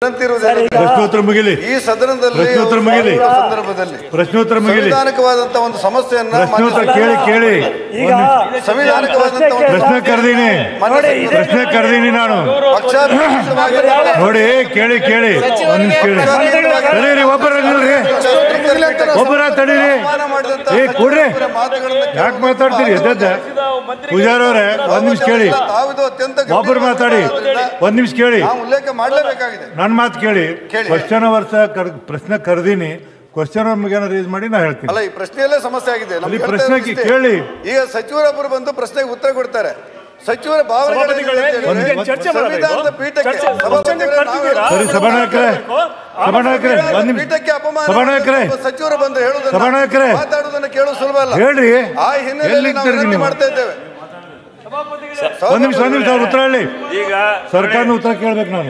ಅಂತಿರುವುದೇನೆಂದರೆ, ಪ್ರಶ್ನೋತ್ತರ ಮುಗಿಲಿ ಈ ಸದನದಲ್ಲಿ ಪ್ರಶ್ನೋತ್ತರ ಅವರು ಮುಗಿಲಿ. ಮಾತನಾಡುವ ಸಂದರ್ಭದಲ್ಲಿ ಪ್ರಶ್ನೋತ್ತರ ಮುಗಿಲಿ ಸಂವಿಧಾನಿಕವಾದಂತಹ ಒಂದು ಸಮಸ್ಯೆಯನ್ನ ಪ್ರಶ್ನೋತ್ತರ ಮಾನ್ಯ- ಕೇಳಿ ಕೇಳಿ ಈಗ ಸಂವಿಧಾನಿಕವಾದಂತಹ ಒಂದು ಪ್ರಶ್ನೆ ಕರೆದೀನಿ ನೋಡಿ, ಇದೆ- ಪ್ರಶ್ನೆ ಕರೆದೀನಿ ನಾನು ಪಕ್ಷಾತೀತವಾಗಿ ನೋಡಿ ಕೇಳಿ ಕೇಳಿ ಒಂದ್ ನಿಮಿಷ ಕೇಳಿ ತಡೀರಿ ಒಬ್ಬರ ನಿಲ್ರಿ ಒಬ್ಬರ ತಡೀರಿ ಅವಮಾನ ಮಾಡಿದಂತಹ ಏ ಕೊಡ್ರಿ ಸಚಿವರ ಮಾತುಗಳನ್ನ ಯಾಕೆ ಮಾತಾಡ್ತೀರಿ ಎದ್ದೆದ್ದ ಪೂಜಾರವ್ರೆ ಒಂದ್ ನಿಮಿಷ ಕೇಳಿ ತಾವಿದು ಅತ್ಯಂತ ಒಬ್ಬರು ಮಾತಾಡಿ ಒಂದ್ ನಿಮಿಷ ಕೇಳಿ ನಾವು ಉಲ್ಲೇಖ ಮಾಡಲೇಬೇಕಾಗಿದೆ ನನ್ನ ಮಾತು ಕೇಳಿ ಕೇಳಿ. ಕ್ವಶನ್ ವರ್ಷ ಕರ್ ಪ್ರಶ್ನೆ ಕರೆದೀನಿ ಕ್ವಶನ್ ಮುಗಿನ ರೇಸ್ ಮಾಡಿ ನಾ ಹೇಳ್ತೀನಿ ಅಲ್ಲ ಈ ಪ್ರಶ್ನೆಯಲ್ಲೇ ಸಮಸ್ಯೆ ಆಗಿದೆ ನಮ್ಗೆ ಅಲ್ಲಿ ಹೇಳ್ತಾ ಪ್ರಶ್ನೆ ಇರೋದು ಇಷ್ಟೇ. ಕೇಳಿ. ಈಗ ಸಚಿವರೊಬ್ಬರು ಬಂದು ಪ್ರಶ್ನೆಗೆ ಉತ್ತರ ಕೊಡ್ತಾರೆ ಸಚಿವರ ಭಾವನೆಗಳು ಸಭಾಪತಿಗಳೇ, ಏನಿದೆ ಅಂತ ಒಂದು ಚರ್ಚೆ ಹೇಳಿದ್ರೆ ಮಾಡೋದು ಇದು. ಸಂವಿಧಾನದ ಪೀಠಕ್ಕೆ ಚರ್ಚೆ- ಸಭಾಪತಿಗಳೇ ಚರ್ಚೆ ನಾವು ಮಾಡ್ತಿದ್ದೀರಾ? ಸರಿ ಸಭಾನಾಯಕರೇ ಸಭಾನಾಯಕರೇ ಒಂದ್ ನಿಮಿಷ ಪೀಠಕ್ಕೆ ಅಪಮಾನ ಸಭಾನಾಯಕರೇ ಮಾಡಿದ ಸಚಿವರು ಬಂದು ಹೇಳುವುದನ್ನ ಸಭಾನಾಯಕರೇ ಮಾತಾಡುವುದನ್ನ ಕೇಳೋದು ಸುಲಭ ಅಲ್ಲ ಹೇಳ್ರಿ ಆ ಹಿನ್ನೆಲೆಯಲ್ಲಿ ನಾವು ಎಲ್ಲಿದ್ದೀರಿ ವಿನಂತಿ ನೀವು ಮಾಡ್ತಾ ಇದ್ದೇವೆ ಒಂದ್ ನಿಮಿಷ ಒಂದ್ ನಿಮಿಷ ಅವ್ರು ಉತ್ತರ ಹೇಳಿ ಈಗ ಸರ್ಕಾರದ ಉತ್ತರ ಕೇಳ್ಬೇಕು ನಾನು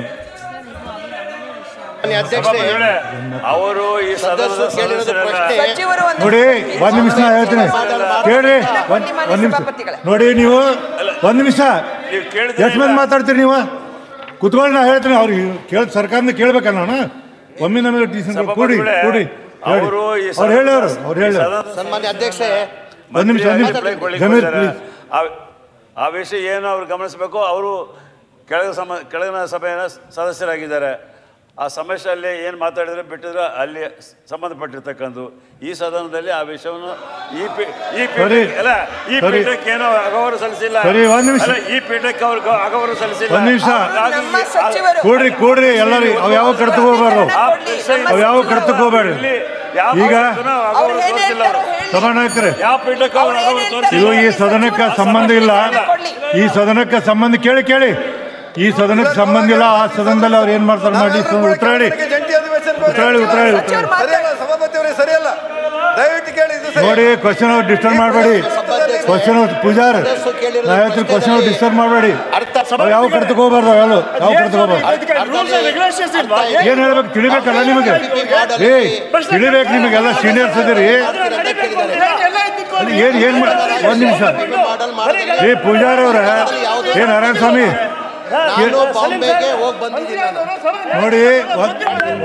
ಸಭಾಪತಿಗಳೇ, ಅವರು ಈ ಸದನದ ಸದಸ್ಯರನ್ನ ಸಚಿವರು ಒಂದು ನೋಡಿ ಒಂದ್ ನಿಮಿಷ ನಾ ಹೇಳ್ತೀನಿ ಕೇಳ್ರಿ ಒಂದ್ ಒಂದ್ ನಿಮಿಷ ನೋಡಿ ನೀವು ಒಂದ್ ನಿಮಿಷ ನೀವು ಕೇಳಿದ್ರೆ ಎಷ್ಟು ಮಂದಿ ಮಾತಾಡ್ತೀರಿ ನೀವು ಕುತ್ಕೊಳ್ಳಿ ನಾ ಹೇಳ್ತೀನಿ ಅವ್ರಿಗೆ ಕೇಳ ಸರ್ಕಾರದಿಂದ ಕೇಳ್ಬೇಕಲ್ಲ ನಾನು ಒಮ್ಮೆ ನಮಗೆ ಟೀಸನ್ ಕೂಡಿ ಸಭಾಪತಿಗಳೇ, ಕೂಡಿ ಅವರು ಈ ಅವ್ರು ಹೇಳಿ ಅವ್ರು ಅವ್ರು ಹೇಳಿ ಸದನ ಸನ್ಮಾನ್ಯ ಅಧ್ಯಕ್ಷೆ ಒಂದ್ ನಿಮಿಷ ಒಂದ್ ನಿಮಿಷ ಮಂತ್ರಿಯಾಗಿ ಜಮೀರ್ ಬೆಳಗ್ಗೆ ಪ್ಲೀಸ್ ಆ- ಆ ವಿಷಯ ಏನು ಅವ್ರು ಗಮನಿಸಬೇಕು ಅವರು ಕೆಳಗ ಸಮ ಕೆಳಗಿನ ಸಭೆಯ ಸದಸ್ಯರಾಗಿದ್ದಾರೆ ಆ ಸಮಸ್ಯೆಯಲ್ಲಿ ಏನು ಮಾತಾಡಿದ್ರೆ ಬಿಟ್ಟಿದ್ರೆ ಅಲ್ಲಿ ಸಂಬಂಧಪಟ್ಟಿರ್ತಕ್ಕಂಥ ಈ ಸದನದಲ್ಲಿ ಆ ವಿಷಯವನ್ನು ಈ ಪೀ ಈ ಸರಿ. ಪೀಠಕ್ಕೆ ಅಲ್ಲ ಈ ಸರಿ. ಪೀಠಕ್ಕೆ ಏನೋ ಅಗೌರವ ಸಲ್ಲಿಸಿಲ್ಲ ಸರಿ, ಒಂದ್ ನಿಮಿಷ. ಅಲ್ಲ, ಈ ಪೀಠಕ್ಕೆ ಅವ್ರಿಗೆ ಅಗೌರವ ಸಲ್ಲಿಸಿಲ್ಲ ಒಂದ್ ನಿಮಿಷ. ಹಾಗಾಗಿ ನಮ್ಮ ಸಚಿವರು ಕೂಡ್ರಿ ಕೂಡ್ರಿ ಎಲ್ಲರೂ ಅವ್ ಯಾವ ಕಡ್ತಕ್ಕೆ ಹೋಗ್ಬಾರ್ದು ಆ ವಿಷಯ ಅವ್ ಯಾವ ಕಡ್ತಕ್ಕೆ ಹೋಗ್ಬೇಡ್ರಿ ಇಲ್ಲಿ ಯಾವ ಈಗ ಪೀಠಕ್ಕೂ ಅಗೌರವ ಅವ್ರು ಏನ್ ತೋರಿಸಿಲ್ಲ ಹೇಳ್ತಾರೋ ಅವರು ಹೇಳಿ. ಸಭಾನಾಯಕರೇ ಯಾವ ಪೀಠಕ್ಕೂ ಅವ್ರು ಅಗೌರವ ತೋರಿಸಿಲ್ಲ ಇದು ಈ ಸದನಕ್ಕೆ ಸಂಬಂಧ ಇಲ್ಲ ಈ ಸದನಕ್ಕೆ ಸಂಬಂಧ ಕೇಳಿ ಕೇಳಿ ಈ ಸದನಕ್ಕೆ ಸಂಬಂಧ ಇಲ್ಲ ಆ ಸದನದಲ್ಲಿ ಅವ್ರು ಏನ್ ಮಾಡ್ತಾರೆ ಮಾಡಿ ಸುಮ್ನೆ ಉತ್ತರ ಹೇಳಿ ಜಂಟಿ ಅಧಿವೇಶನ ಉತ್ತರ ಹೇಳಿ ಉತ್ತರ ಹೇಳಿ ಉತ್ತರ ಹೇಳಿ. ಸರಿಯಲ್ಲ ಸಭಾಪತಿ ಅವರೇ ಸರಿಯಲ್ಲ ದಯವಿಟ್ಟು ಕೇಳಿ ಇದು ಸರಿ ನೋಡಿ ಕ್ವಶನ್ ಅವ್ರು ಡಿಸ್ಟರ್ಬ್ ಮಾಡಬೇಡಿ ಕ್ವಶನ್ ಪೂಜಾರ್ ನಾ ಹೇಳ್ತೀನಿ ಕ್ವಶನ್ ಅವ್ರು ಡಿಸ್ಟರ್ಬ್ ಮಾಡಬೇಡಿ ಅರ್ಥ ಅವ್ ಯಾವ ಕಡ್ತಕ್ಕೆ ಹೋಗ್ಬಾರ್ದು ಅವೆಲ್ಲ ಯಾವ ಕಡ್ತಕ್ಕೆ ಹೋಗ್ಬಾರ್ದು ರೂಲ್ಸ್ ಅಂಡ್ ರೆಗ್ಯುಲೇಷನ್ಸ್ ಇಲ್ವಾ ಏನ್ ಹೇಳ್ಬೇಕು ತಿಳಿಬೇಕಲ್ಲ ನಿಮಗೆ ಏ ತಿಳಿಬೇಕು ನಿಮಗೆಲ್ಲ ಸೀನಿಯರ್ಸ್ ಇದೀರಿ ಅಲ್ಲಿ ಏನ್ ಏನ್ ಮಾ- ಒಂದ್ ನಿಮಿಷ ಮಾಡಲ್ ಮಾಡಿದ್ರೆ ಏ ಪೂಜಾರ್ ಅವ್ರ ಏ ನಾರಾಯಣ ಸ್ವಾಮಿ ನಾನು ಬಾಂಬೆಗೆ ಹೋಗಿ ಬಂದಿದ್ದೀನಿ ನಾನು. ನೋಡಿ ಒಂದ್-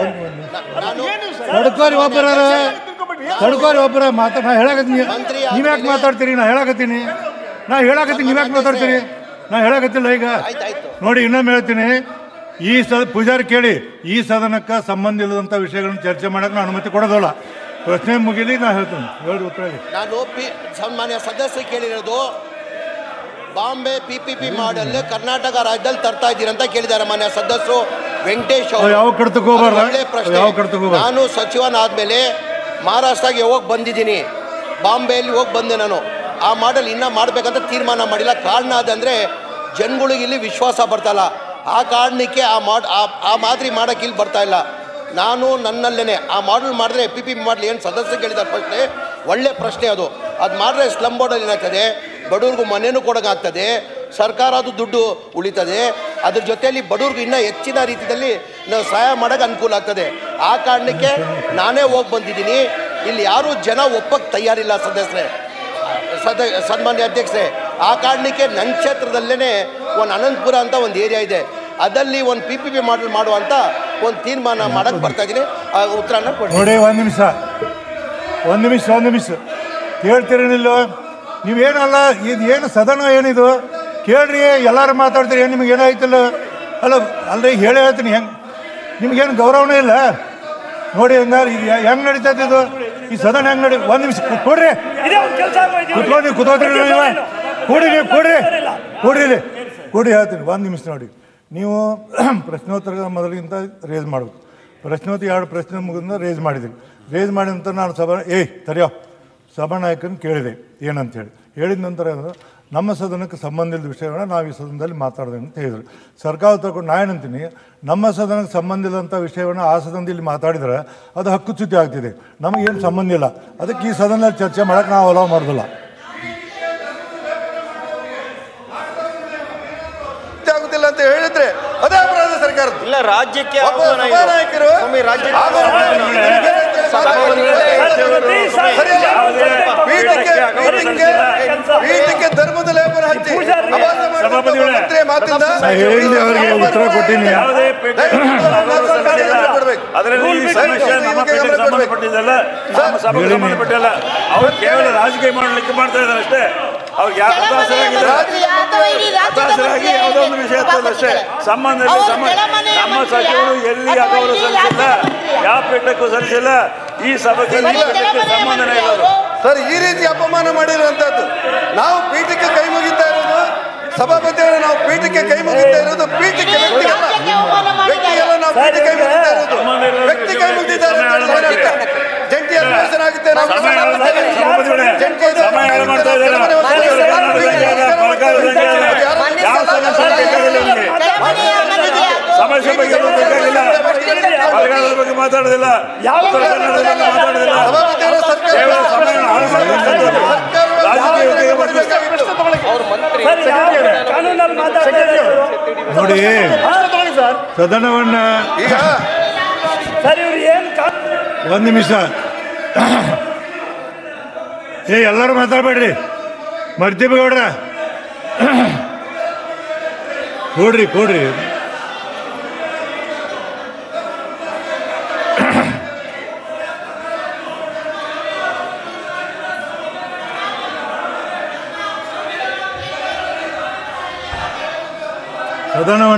ತಡ್ಕೋರಿ ಒಬ್ಬರ ತಡ್ಕೋರಿ ಒಬ್ಬರ ಮಾತಾ ನಾ ಹೇಳಕತ್ತೀನಿ ನೀವ್ ಯಾಕೆ ಮಾತಾಡ್ತೀರಿ ನಾ ಹೇಳಕತ್ತೀನಿ ನಾ ಹೇಳಕತ್ತೀನಿ ನೀವ್ ಯಾಕೆ ಮಾತಾಡ್ತೀರಿ ನಾ ಹೇಳಕತ್ತಿಲ್ಲ ಈಗ ಆಯ್ತಾಯ್ತು ನೋಡಿ ಇನ್ನೊಮ್ಮೆ ಹೇಳ್ತೀನಿ ಈ ಸದ ಪೂಜಾರಿ ಕೇಳಿ ಈ ಸದನಕ್ಕೆ ಸಂಬಂಧ ಇಲ್ಲದಂಥ ವಿಷಯಗಳನ್ನು ಚರ್ಚೆ ಮಾಡಕ್ಕೆ ನಾನು ಅನುಮತಿ ಕೊಡೋದಲ್ಲ ಪ್ರಶ್ನೆ ಮುಗಿಲಿ ನಾ ಹೇಳ್ತೀನಿ ಹೇಳಿ ಉತ್ತರ ಹೇಳಿ ನಾನು ಪಿ ಸನ್ಮಾನ್ಯ ಸದಸ್ಯ ಕೇಳಿರೋದು Bombay P P P model Karnataka ರಾಜ್ಯದಲ್ಲಿ ತರ್ತಾ ಇದ್ದೀರಂತ ಕೇಳಿದ್ದಾರೆ ಮಾನ್ಯ ಸದಸ್ಯರು ವೆಂಕಟೇಶ್ ಅವ್ ಅವರು ಯಾವ ಕಡೆ ತಗೋಬಾರ್ದ ಅದು ಒಳ್ಳೆ ಪ್ರಶ್ನೆ. ಯಾವ ಕಡೆ ತಗೋಬಾರ್ದು ನಾನು ಸಚಿವನಾದ್ಮೇಲೆ ಮಹಾರಾಷ್ಟ್ರಗೆ ಹೋಗಿ ಬಂದಿದ್ದೀನಿ ಬಾಂಬೆಯಲ್ಲಿ ಹೋಗಿ ಬಂದೆ ನಾನು ಆ ಮಾಡಲ್ ಇನ್ನೂ ಮಾಡಬೇಕಂತ ತೀರ್ಮಾನ ಮಾಡಿಲ್ಲ ಕಾರಣ ಅದಂದರೆ ಜನಗಳಿಗೆ ಇಲ್ಲಿ ವಿಶ್ವಾಸ ಬರ್ತಲ್ಲ ಆ ಕಾರಣಕ್ಕೆ ಆ ಮಾಡ್ ಆ- ಆ ಮಾದರಿ ಮಾಡೋಕ್ಕೆ ಇಲ್ಲಿ ಬರ್ತಾ ಇಲ್ಲ ನಾನು ನನ್ನಲ್ಲೇ ಆ ಮಾಡಲ್ ಮಾಡಿದ್ರೆ ಪಿ ಪಿ ಮಾಡಲಿ ಏನು ಸದಸ್ಯ ಕೇಳಿದ ಪ್ರಶ್ನೆ ಒಳ್ಳೆ ಪ್ರಶ್ನೆ ಅದು ಅದು ಮಾಡಿದ್ರೆ ಸ್ಲಮ್ ಬೋರ್ಡಲ್ಲಿ ಏನಾಗ್ತದೆ ಬಡವ್ರಿಗೂ ಮನೇನೂ ಕೊಡೋಕ್ಕಾಗ್ತದೆ ಸರ್ಕಾರ ಅದು ದುಡ್ಡು ಉಳಿತದೆ ಅದ್ರ ಜೊತೆಯಲ್ಲಿ ಬಡವ್ರಿಗೆ ಇನ್ನೂ ಹೆಚ್ಚಿನ ರೀತಿಯಲ್ಲಿ ನಾವು ಸಹಾಯ ಮಾಡೋಕೆ ಅನುಕೂಲ ಆಗ್ತದೆ ಆ ಕಾರಣಕ್ಕೆ ನಾನೇ ಹೋಗಿ ಬಂದಿದ್ದೀನಿ ಇಲ್ಲಿ ಯಾರೂ ಜನ ಒಪ್ಪಕ್ಕೆ ತಯಾರಿಲ್ಲ ಸದಸ್ಯರೇ ಸದ ಸನ್ಮಾನ್ಯ ಅಧ್ಯಕ್ಷರೇ ಆ ಕಾರಣಕ್ಕೆ ನನ್ನ ಕ್ಷೇತ್ರದಲ್ಲೇ ಒಂದು ಅನಂತಪುರ ಅಂತ ಒಂದು ಏರಿಯಾ ಇದೆ ಅದಲ್ಲಿ ಒಂದು ಪಿ ಪಿ ಪಿ ಮಾಡಲ್ ಮಾಡುವಂಥ ಒಂದು ತೀರ್ಮಾನ ಮಾಡಕ್ಕೆ ಬರ್ತಾ ಇದ್ದೀನಿ ಆ ಉತ್ತರನ ಕೊಡಿ ನೋಡಿ ಒಂದು ನಿಮಿಷ ಒಂದು ನಿಮಿಷ ಒಂದು ನಿಮಿಷ ಕೇಳ್ತೀರೇನಿಲ್ಲ ನೀವೇನಲ್ಲ ಇದು ಏನು ಸದನ ಏನಿದು ಕೇಳ್ರಿ ಎಲ್ಲರೂ ಮಾತಾಡ್ತೀರಿ ಏನು ನಿಮ್ಗೆ ಏನಾಯ್ತಿಲ್ಲ ಅಲ್ಲ ಅಲ್ರಿ ಹೇಳಿ ಹೇಳ್ತೀನಿ ಹೆಂಗೆ ನಿಮ್ಗೇನು ಗೌರವನೇ ಇಲ್ಲ ನೋಡಿ ಹಂಗಾರೆ ಇದು ಹೆಂಗೆ ನಡೀತೈತೆ ಇದು ಈ ಸದನ ಹೆಂಗೆ ನಡಿ ಒಂದು ನಿಮಿಷ ಕೂ- ಕೊಡ್ರಿ ಇದೇ ಒಂದು ಕೆಲಸ ಕುತ್ಕೊಂಡು ನೀವು ಕುತ್ಕೋತೀರಿ ನೀವು ಕೂಡಿ ನೀವು ಕೂಡಿ ಕೂಡಿ ಇಲ್ಲಿ ಕೂಡಿ ಹೇಳ್ತೀನಿ ಒಂದು ನಿಮಿಷ ನೋಡಿ ನೀವು ಪ್ರಶ್ನೋತ್ತರ ಮೊದಲಿಗಿಂತ ರೇಸ್ ಮಾಡಬೇಕು ಪ್ರಶ್ನೋತ್ತರ ಎರಡು ಪ್ರಶ್ನೆ ಮುಗಿದ ರೇಸ್ ಮಾಡಿದ್ದೀವಿ ರೇಸ್ ಮಾಡಿದ ನಂತರ ನಾನು ಸಭಾ ಏಯ್ ತರಿಯೋ ಸಭಾನಾಯಕನ ಕೇಳಿದೆ ಏನಂತೇಳಿ ಹೇಳಿದ ನಂತರ ಏನು, ನಮ್ಮ ಸದನಕ್ಕೆ ಸಂಬಂಧ ಇಲ್ಲದ ವಿಷಯಗಳನ್ನ ನಾವು ಈ ಸದನದಲ್ಲಿ ಮಾತಾಡಿದೆ ಅಂತ ಹೇಳಿದ್ರು ಸರ್ಕಾರ ತಗೊಂಡು ನಾ ಏನಂತೀನಿ ನಮ್ಮ ಸದನಕ್ಕೆ ಸಂಬಂಧ ಇಲ್ಲದಂಥ ವಿಷಯವನ್ನು ಆ ಸದನದಲ್ಲಿ ಮಾತಾಡಿದ್ರೆ ಅದು ಹಕ್ಕುಚ್ಯುತಿ ಆಗ್ತಿದೆ ನಮಗೇನು ಸಂಬಂಧ ಇಲ್ಲ ಅದಕ್ಕೆ ಈ ಸದನದಲ್ಲಿ ಚರ್ಚೆ ಮಾಡೋಕ್ಕೆ ನಾವು ಅಲೋ ಮಾಡೋದಿಲ್ಲ ಆಗುದಿಲ್ಲ ಅಂತ ಹೇಳಿದ್ರೆ ಅದೇ ಅಪರಾಧ ಸರ್ಕಾರದ ಇಲ್ಲ ರಾಜ್ಯಕ್ಕೆ ಒಬ್ಬ ಅವಮಾನ ಇದು. ಸಭಾನಾಯಕರು ಸ್ವಾಮಿ, ರಾಜ್ಯಕ್ಕೆ ಆರೋಪ ಪೀಠಕ್ಕೆ ಪೀಠಕ್ಕೆ ಪೀಠಕ್ಕೆ ಧರ್ಮದ ಲೇಪನ ಹಚ್ಚಿ ಅಭಾಸ ಮಾಡಿದಂಥ ಸಭಾಪತಿಗಳೇ. ಮಂತ್ರಿಯ ಮಾತಿಂದ ನಾ ಹೇಳಿದ್ದೆ ಅವರಿಗೆ ಉತ್ತರ ಕೊಟ್ಟಿನಿ ಯಾವುದೇ ಪೀಠ ದಯವಿಟ್ಟು ಅದರಲ್ಲಿ ಈ ಸಮಸ್ಯೆ ನಮ್ಮ ಪೀಠಕ್ಕೆ ಸಂಬಂಧಪಟ್ಟಿದ್ದಲ್ಲ ನಮ್ಮ ಸಭೆಗೆ ಹೇಳಿ. ಸಂಬಂಧಪಟ್ಟಿಲ್ಲ ಅವ್ರು ಕೇವಲ ರಾಜಕೀಯ ಮಾಡಲಿಕ್ಕೆ ಮಾಡ್ತಾ ಇದ್ದಾರೆ ಅಷ್ಟೇ ಅವ್ರಿಗೆ ಯಾರು ಹತಾಶರಾಗಿದ್ದಾರೆ ಹತಾಶರಾಗಿ ಯಾವುದೋ ಒಂದು ವಿಷಯ ಎತ್ತಲ್ಲ ಅಷ್ಟೇ ಸಂಬಂಧ ಇಲ್ಲ ಸಂಬಂಧ ನಮ್ಮ ಸಚಿವರು ಎಲ್ಲಿ ಅಗೌರವ ಸಲ್ಲಿಸಿಲ್ಲ ಯಾವ ಪೀಠಕ್ಕೂ ಸಲ್ಲಿಸಿಲ್ಲ ಈ ಸಭೆಗೆ ಈ ಪೀಠಕ್ಕೆ ಸಂಬಂಧನೇ ಇಲ್ಲ ಅದು ಸರ್ ಈ ರೀತಿ ಅಪಮಾನ ಮಾಡಿರುವಂತದ್ದು ನಾವು ಪೀಠಕ್ಕೆ ಕೈ ಮುಗಿತಾ ಇರೋದು ಸಭಾಪತಿಯವರು ನಾವು ಪೀಠಕ್ಕೆ ಕೈ ಮುಗಿತಾ ಇರೋದು ಪೀಠಕ್ಕೆ ವ್ಯಕ್ತಿಗಲ್ಲ ವ್ಯಕ್ತಿಗೆಲ್ಲ ನಾವು ಪೀಠಕ್ಕೆ ಕೈ ಮುಗಿತಾ ಇರೋದು ವ್ಯಕ್ತಿ ಕೈ ಮುಗಿದಿದ್ದಾರೆ ಅಂತ ಹೇಳಿದ್ರೆ ಏನರ್ಥ? ಜಂಟಿ ಅಧಿವೇಶನ ಆಗುತ್ತೆ ನಾವು ಸಮಯ ಹಾಳು ಮಾಡ್ತಾ ಇದ್ದಾರೆ. ಸಭಾಪತಿಗಳೇ, ಜಂಟಿ ಸಮಯ ಹಾಳು ಮಾಡ್ತಾ ಇದ್ದಾರೆ. ಅಧಿವೇಶನ ಕನ್ನಡ ಸಂಘ ಅದ, ಪಲಕಾರ ಸಂಘ ಅದ. ಯಾವ ಸಮಸ್ಯೆ ಬೇಕಾಗಿಲ್ಲ ನಿಮಗೆ ಸಮಸ್ಯೆ ಬಗ್ಗೆ ಏನೂ ಬೇಕಾಗಿಲ್ಲ ಬರಗಾಲದ ಬಗ್ಗೆ ಮಾತಾಡೋದಿಲ್ಲ ಉತ್ತರ ಕನ್ನಡದ ಬಗ್ಗೆ ಮಾತಾಡೋದಿಲ್ಲ ಸಭಾಪತಿಯವರ ಸರ್ಕಾರ ಕೇವಲ ಸಮಯ ಹಾಳು ಮಾಡ್ತಕ್ಕಂಥದ್ದು. ರಾಜಕೀಯ ಉದ್ಯೋಗ ಮಾಡಬೇಕು ಸರ್ ಯಾವ ಕಾನೂನಲ್ಲಿ ಮಾತಾಡ್ತಾ ಇದ್ದಾರೆ ಇವರು? ನೋಡಿ ಹಾ, ತಗೊಳ್ಳಿ ಸರ್ ಸದನವನ್ನ ಈಗ ಸರ್ ಇವ್ರು ಏನ್ ಕಾನೂನು ಒಂದು ನಿಮಿಷ ಏ ಎಲ್ಲರೂ ಮಾತಾಡ್ಬೇಡ್ರಿ ಮರ್ತಿಬೇಗೌಡ್ರ ಕೊಡ್ರಿ ಕೊಡ್ರಿ ಸದನವನ್ನು